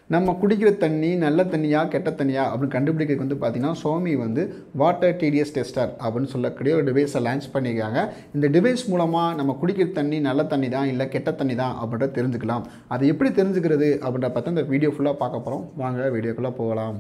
நம்ம குடிக்கிற தண்ணி நல்ல தண்ணியா கெட்ட தண்ணியா அப்படின்னு கண்டுபிடிக்கிறதுக்கு வந்து பார்த்தீங்கன்னா சோமி வந்து வாட்டர் டிடிஎஸ் டெஸ்டர் அப்படின்னு சொல்லக்கூடிய ஒரு டிவைஸை லான்ச் பண்ணியிருக்காங்க இந்த டிவைஸ் மூலமாக நம்ம குடிக்கிற தண்ணி நல்ல தண்ணி தான் இல்லை கெட்ட தண்ணி தான் அப்படின்றத தெரிஞ்சுக்கலாம் அது எப்படி தெரிஞ்சுக்கிறது அப்படின்ற பார்த்தா இந்த வீடியோ ஃபுல்லாக பார்க்க போகிறோம் வாங்க வீடியோக்குள்ளே போகலாம்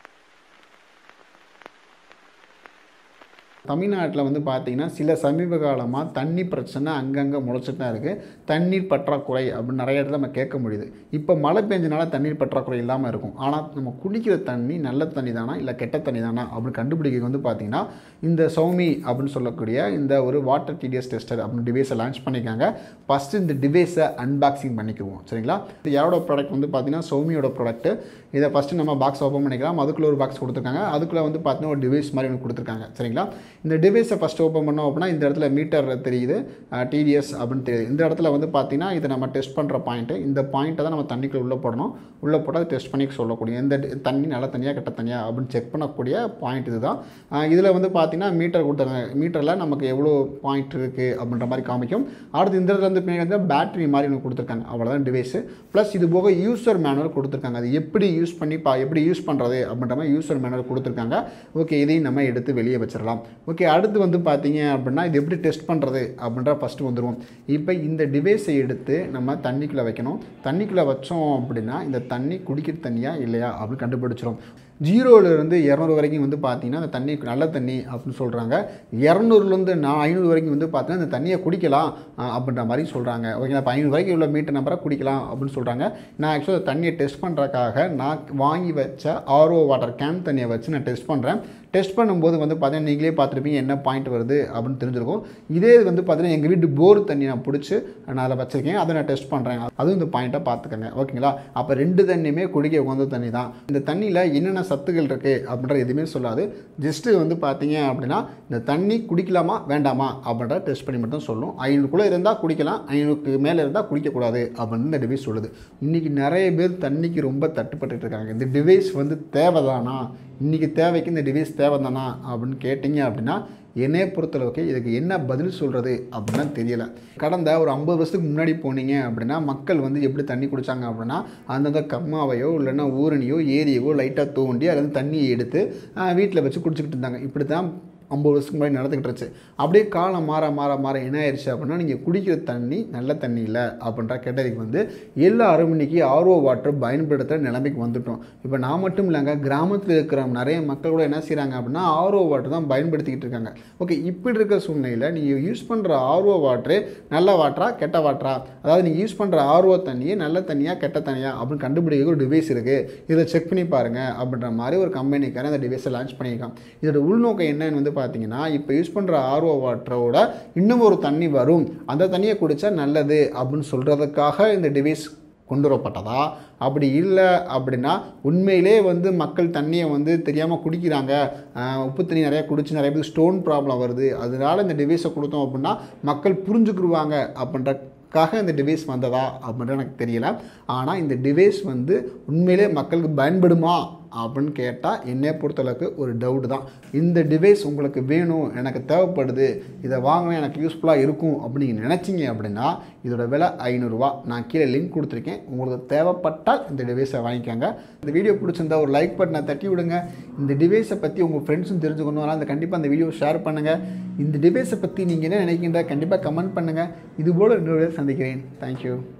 தமிழ்நாட்டில் வந்து பார்த்திங்கன்னா சில சமீப காலமாக தண்ணி பிரச்சனை அங்கங்கே முளைச்சிட்டு தான் இருக்குது தண்ணீர் பற்றாக்குறை அப்படின்னு நிறைய இடத்துல நம்ம கேட்க முடியுது இப்போ மழை பெஞ்சனால தண்ணீர் பற்றாக்குறை இல்லாமல் இருக்கும் ஆனால் நம்ம குடிக்கிற தண்ணி நல்ல தண்ணி தானா இல்லை கெட்ட தண்ணி தானா அப்படின்னு கண்டுபிடிக்க வந்து பார்த்திங்கன்னா இந்த சௌமி அப்படின்னு சொல்லக்கூடிய இந்த ஒரு வாட்டர் டிடிஎஸ் டெஸ்டர் அப்படின்னு டிவைஸை லான்ச் பண்ணியிருக்காங்க ஃபஸ்ட்டு இந்த டிவைஸை அன்பாக்சிங் பண்ணிக்குவோம் சரிங்களா இது யாரோட ப்ராடக்ட் வந்து பார்த்திங்கன்னா சௌமியோட ப்ராடக்ட்டு இதை ஃபஸ்ட்டு நம்ம பாக்ஸ் ஓப்பன் பண்ணிக்கலாம் அதுக்குள்ளே ஒரு பாக்ஸ் கொடுத்துருக்காங்க அதுக்குள்ளே வந்து பார்த்தீங்கன்னா ஒரு டிவைஸ் மாதிரி ஒன்று கொடுத்துருக்காங்க சரிங்களா இந்த டிவைஸை ஃபஸ்ட்டு ஓப்பன் பண்ணோம் அப்படின்னா இந்த இடத்துல மீட்டர் தெரியுது டிடிஎஸ் அப்படின்னு தெரியுது இந்த இடத்துல வந்து பார்த்தீங்கன்னா இதை நம்ம டெஸ்ட் பண்ணுற பாயிண்ட்டு இந்த பாயிண்ட்டை தான் நம்ம தண்ணிக்குள்ளே உள்ளே போடணும் உள்ளே போட்டால் அதை டெஸ்ட் பண்ணி சொல்லக்கூடிய எந்த தண்ணி நல்ல தண்ணியாக கெட்ட தண்ணியாக அப்படின்னு செக் பண்ணக்கூடிய பாயிண்ட் இதுதான் இதில் வந்து பார்த்தீங்கன்னா மீட்டர் கொடுத்தாங்க மீட்டரில் நமக்கு எவ்வளோ பாயிண்ட் இருக்குது அப்படின்ற மாதிரி காமிக்கும் அடுத்து இந்த இடத்துல வந்து பின்னாடி வந்து பேட்டரி மாதிரி ஒன்று கொடுத்துருக்காங்க அவ்வளோதான் டிவைஸு ப்ளஸ் இது போக யூசர் மேனுவல் கொடுத்துருக்காங்க அது எப்படி யூஸ் பண்ணி பா எப்படி யூஸ் பண்ணுறது அப்படின்ற மாதிரி யூசர் மேனுவல் கொடுத்துருக்காங்க ஓகே இதையும் நம்ம எடுத்து வெளியே வச்சிடலாம் ஓகே அடுத்து வந்து பார்த்தீங்க அப்படின்னா இது எப்படி டெஸ்ட் பண்ணுறது அப்படின்ற ஃபஸ்ட்டு வந்துடுவோம் இப்போ இந்த டிவைஸை எடுத்து நம்ம தண்ணிக்குள்ளே வைக்கணும் தண்ணிக்குள்ளே வச்சோம் அப்படின்னா இந்த தண்ணி குடிக்கிற தண்ணியா இல்லையா அப்படின்னு கண்டுபிடிச்சிரும் ஜீரோலேருந்து இரநூறு வரைக்கும் வந்து பார்த்தீங்கன்னா அந்த தண்ணி நல்ல தண்ணி அப்படின்னு சொல்கிறாங்க இரநூறுலேருந்து நான் ஐநூறு வரைக்கும் வந்து பார்த்தீங்கன்னா இந்த தண்ணியை குடிக்கலாம் அப்படின்ற மாதிரி சொல்கிறாங்க ஓகேங்களா இப்போ ஐநூறு வரைக்கும் உள்ள மீட்டர் நம்பரை குடிக்கலாம் அப்படின்னு சொல்கிறாங்க நான் ஆக்சுவலாக தண்ணியை டெஸ்ட் பண்ணுறதுக்காக நான் வாங்கி வச்ச ஆர்ஓ வாட்டர் கேன் தண்ணியை வச்சு நான் டெஸ்ட் பண்ணுறேன் டெஸ்ட் பண்ணும்போது வந்து பார்த்தீங்கன்னா நீங்களே பார்த்துருப்பீங்க என்ன பாயிண்ட் வருது அப்படின்னு தெரிஞ்சிருக்கும் இதே வந்து பார்த்தீங்கன்னா எங்கள் வீட்டு போர் தண்ணி நான் பிடிச்சி நான் அதை வச்சுருக்கேன் அதை நான் டெஸ்ட் பண்ணுறேன் அதுவும் இந்த பாயிண்ட்டை பார்த்துக்கோங்க ஓகேங்களா அப்போ ரெண்டு தண்ணியுமே குடிக்க உகந்த தண்ணி தான் இந்த தண்ணியில் என்னென்ன சத்துக்கள் இருக்குது அப்படின்ற எதுவுமே சொல்லாது ஜஸ்ட்டு வந்து பார்த்தீங்க அப்படின்னா இந்த தண்ணி குடிக்கலாமா வேண்டாமா அப்படின்ற டெஸ்ட் பண்ணி மட்டும் சொல்லும் ஐநூறுக்குள்ளே இருந்தால் குடிக்கலாம் ஐநூறுக்கு மேலே இருந்தால் குடிக்கக்கூடாது அப்படின்னு இந்த டிவைஸ் சொல்லுது இன்றைக்கி நிறைய பேர் தண்ணிக்கு ரொம்ப தட்டுப்பட்டு இருக்காங்க இந்த டிவைஸ் வந்து தேவைதானா இன்றைக்கி தேவைக்கு இந்த டிவைஸ் தேவைதானா அப்படின்னு கேட்டிங்க அப்படின்னா என்னைய பொறுத்தளவுக்கு இதுக்கு என்ன பதில் சொல்கிறது அப்படின்னா தெரியல கடந்த ஒரு ஐம்பது வருஷத்துக்கு முன்னாடி போனீங்க அப்படின்னா மக்கள் வந்து எப்படி தண்ணி குடித்தாங்க அப்படின்னா அந்தந்த கம்மாவையோ இல்லைன்னா ஊரணியோ ஏரியவோ லைட்டாக தோண்டி அதில் வந்து தண்ணியை எடுத்து வீட்டில் வச்சு குடிச்சிக்கிட்டு இருந்தாங்க இப்படி தான் ஐம்பது வருஷத்துக்கு முன்னாடி நடந்துக்கிட்டு இருந்துச்சு அப்படியே காலம் மாற மாற மாற என்ன ஆயிடுச்சு அப்படின்னா நீங்கள் குடிக்கிற தண்ணி நல்ல தண்ணி இல்லை அப்படின்ற கேட்டதுக்கு வந்து எல்லாரும் இன்னைக்கு ஆர்ஓ வாட்டர் பயன்படுத்துகிற நிலைமைக்கு வந்துட்டோம் இப்போ நான் மட்டும் இல்லைங்க கிராமத்தில் இருக்கிற நிறைய மக்கள் கூட என்ன செய்கிறாங்க அப்படின்னா ஆர்ஓ வாட்டர் தான் பயன்படுத்திக்கிட்டு இருக்காங்க ஓகே இப்படி இருக்கிற சூழ்நிலையில் நீங்கள் யூஸ் பண்ணுற ஆர்ஓ வாட்டரு நல்ல வாட்டரா கெட்ட வாட்டரா அதாவது நீங்கள் யூஸ் பண்ணுற ஆர்ஓ தண்ணியே நல்ல தண்ணியா கெட்ட தண்ணியா அப்படின்னு கண்டுபிடிக்க ஒரு டிவைஸ் இருக்குது இதை செக் பண்ணி பாருங்கள் அப்படின்ற மாதிரி ஒரு கம்பெனிக்கான அந்த டிவைஸை லான்ச் பண்ணியிருக்கான் இதோட உள்நோக்கம் என்னன்னு வந்து பார்த்தீங்கன்னா இப்போ யூஸ் பண்ணுற ஆர்ஓ வாட்டரோட இன்னும் ஒரு தண்ணி வரும் அந்த தண்ணியை குடித்தா நல்லது அப்படின்னு சொல்கிறதுக்காக இந்த டிவைஸ் கொண்டு வரப்பட்டதா அப்படி இல்லை அப்படின்னா உண்மையிலே வந்து மக்கள் தண்ணியை வந்து தெரியாமல் குடிக்கிறாங்க உப்பு தண்ணி நிறையா குடிச்சு நிறைய பேருக்கு ஸ்டோன் ப்ராப்ளம் வருது அதனால இந்த டிவைஸை கொடுத்தோம் அப்படின்னா மக்கள் புரிஞ்சுக்கிடுவாங்க அப்படின்ற காக இந்த டிவைஸ் வந்ததா அப்படின்றது எனக்கு தெரியல ஆனால் இந்த டிவைஸ் வந்து உண்மையிலே மக்களுக்கு பயன்படுமா அப்படின்னு கேட்டால் என்னை பொறுத்தளவுக்கு ஒரு டவுட் தான் இந்த டிவைஸ் உங்களுக்கு வேணும் எனக்கு தேவைப்படுது இதை வாங்கினா எனக்கு யூஸ்ஃபுல்லாக இருக்கும் அப்படின்னு நீங்கள் நினச்சிங்க அப்படின்னா இதோட விலை ஐநூறுரூவா நான் கீழே லிங்க் கொடுத்துருக்கேன் உங்களுக்கு தேவைப்பட்டால் இந்த டிவைஸை வாங்கிக்கோங்க இந்த வீடியோ பிடிச்சிருந்தா ஒரு லைக் பட்டனை தட்டி விடுங்க இந்த டிவைஸை பற்றி உங்கள் ஃப்ரெண்ட்ஸும் தெரிஞ்சுக்கணும் அதனால் அந்த கண்டிப்பாக அந்த வீடியோ ஷேர் பண்ணுங்கள் இந்த டிவைஸை பற்றி நீங்கள் என்ன நினைக்கின்ற கண்டிப்பாக கமெண்ட் பண்ணுங்கள் இதுபோல் இன்னொரு சந்திக்கிறேன் தேங்க்யூ